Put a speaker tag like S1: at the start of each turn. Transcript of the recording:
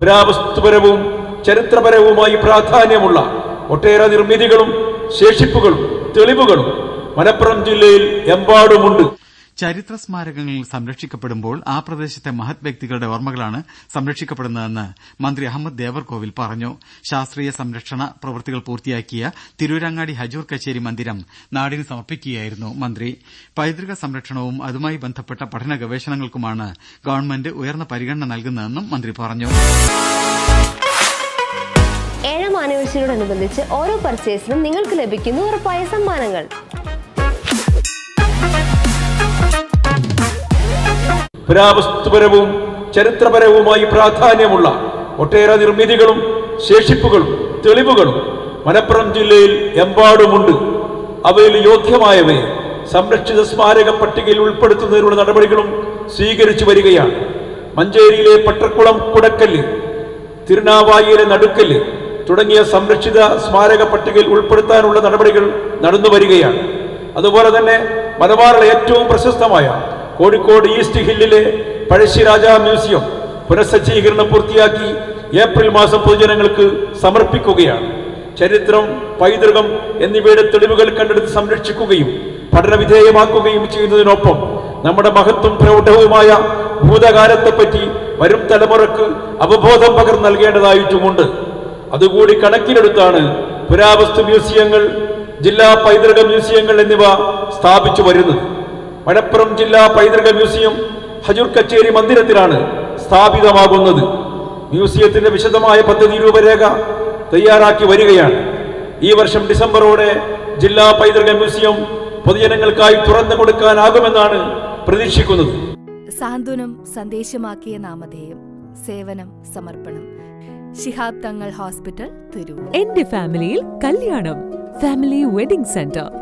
S1: പുരാവസ്തുപരവും ചരിത്രപരവുമായി പ്രാധാന്യമുള്ള ഒട്ടേറെ നിർമ്മിതികളും ശേഷിപ്പുകളും തെളിവുകളും മലപ്പുറം ജില്ലയിൽ എമ്പാടുമുണ്ട്
S2: ചരിത്ര സ്മാരകങ്ങൾ സംരക്ഷിക്കപ്പെടുമ്പോൾ ആ പ്രദേശത്തെ മഹത് വ്യക്തികളുടെ ഓർമ്മകളാണ് സംരക്ഷിക്കപ്പെടുന്നതെന്ന് മന്ത്രി അഹമ്മദ് ദേവർകോവിൽ പറഞ്ഞു ശാസ്ത്രീയ സംരക്ഷണ പ്രവൃത്തികൾ പൂർത്തിയാക്കിയ തിരൂരങ്ങാടി ഹജൂർ കച്ചേരി മന്ദിരം നാടിന് സമർപ്പിക്കുകയായിരുന്നു മന്ത്രി പൈതൃക സംരക്ഷണവും അതുമായി ബന്ധപ്പെട്ട പഠന ഗവേഷണങ്ങൾക്കുമാണ് ഗവൺമെന്റ് ഉയർന്ന പരിഗണന നൽകുന്നതെന്നും മന്ത്രി പറഞ്ഞു
S3: ഏഴാം ആനിവേഴ്സറിയോടനുബന്ധിച്ച് ഓരോ പർച്ചേസിനും നിങ്ങൾക്ക് ലഭിക്കുന്നു ഉറപ്പായ സമ്മാനങ്ങൾ
S1: പുരാവസ്തുപരവും ചരിത്രപരവുമായി പ്രാധാന്യമുള്ള ഒട്ടേറെ നിർമ്മിതികളും ശേഷിപ്പുകളും തെളിവുകളും മലപ്പുറം ജില്ലയിൽ എമ്പാടുമുണ്ട് അവയിൽ യോഗ്യമായവയെ സംരക്ഷിത സ്മാരക പട്ടികയിൽ ഉൾപ്പെടുത്തുന്നതിനുള്ള നടപടികളും സ്വീകരിച്ചു വരികയാണ് മഞ്ചേരിയിലെ പട്ടർക്കുളം കുടക്കല്ല് തിരുനാവായിയിലെ നടുക്കല്ല് തുടങ്ങിയ സംരക്ഷിത സ്മാരക പട്ടികയിൽ ഉൾപ്പെടുത്താനുള്ള നടപടികൾ നടന്നു വരികയാണ് അതുപോലെ തന്നെ മലബാറിലെ ഏറ്റവും പ്രശസ്തമായ കോഴിക്കോട് ഈസ്റ്റ് ഹില്ലിലെ പഴശ്ശിരാജ മ്യൂസിയം പുനഃസജ്ജീകരണം പൂർത്തിയാക്കി ഏപ്രിൽ മാസം പൊതുജനങ്ങൾക്ക് സമർപ്പിക്കുകയാണ് ചരിത്രം പൈതൃകം എന്നിവയുടെ തെളിവുകൾ കണ്ടെടുത്ത് സംരക്ഷിക്കുകയും പഠനവിധേയമാക്കുകയും ചെയ്യുന്നതിനൊപ്പം നമ്മുടെ മഹത്വം പ്രൗഢവുമായ ഭൂതകാലത്തെപ്പറ്റി വരും തലമുറക്ക് അവബോധം പകർന്നു നൽകേണ്ടതായിട്ടുമുണ്ട് അതുകൂടി കണക്കിലെടുത്താണ് പുരാവസ്തു മ്യൂസിയങ്ങൾ ജില്ലാ പൈതൃക മ്യൂസിയങ്ങൾ എന്നിവ സ്ഥാപിച്ചു വരുന്നത് മലപ്പുറം ജില്ലാ പൈതൃക മ്യൂസിയം ഹജൂർ കച്ചേരി മന്ദിരത്തിലാണ് സ്ഥാപിതമാകുന്നത് മ്യൂസിയത്തിന്റെ വിശദമായ പദ്ധതി രൂപരേഖ തയ്യാറാക്കി വരികയാണ് ഈ വർഷം ഡിസംബറോടെ ജില്ലാ പൈതൃക മ്യൂസിയം പൊതുജനങ്ങൾക്കായി തുറന്നു കൊടുക്കാനാകുമെന്നാണ് പ്രതീക്ഷിക്കുന്നത്
S4: സാന്ത്വനം സന്ദേശമാക്കിയ നാമധേയം സേവനം സമർപ്പണം ശിഹാബ് തങ്ങൾ ഹോസ്പിറ്റൽ തിരൂർ
S5: എന്റെ ഫാമിലിയിൽ കല്യാണം ഫാമിലി വെഡിംഗ് സെന്റർ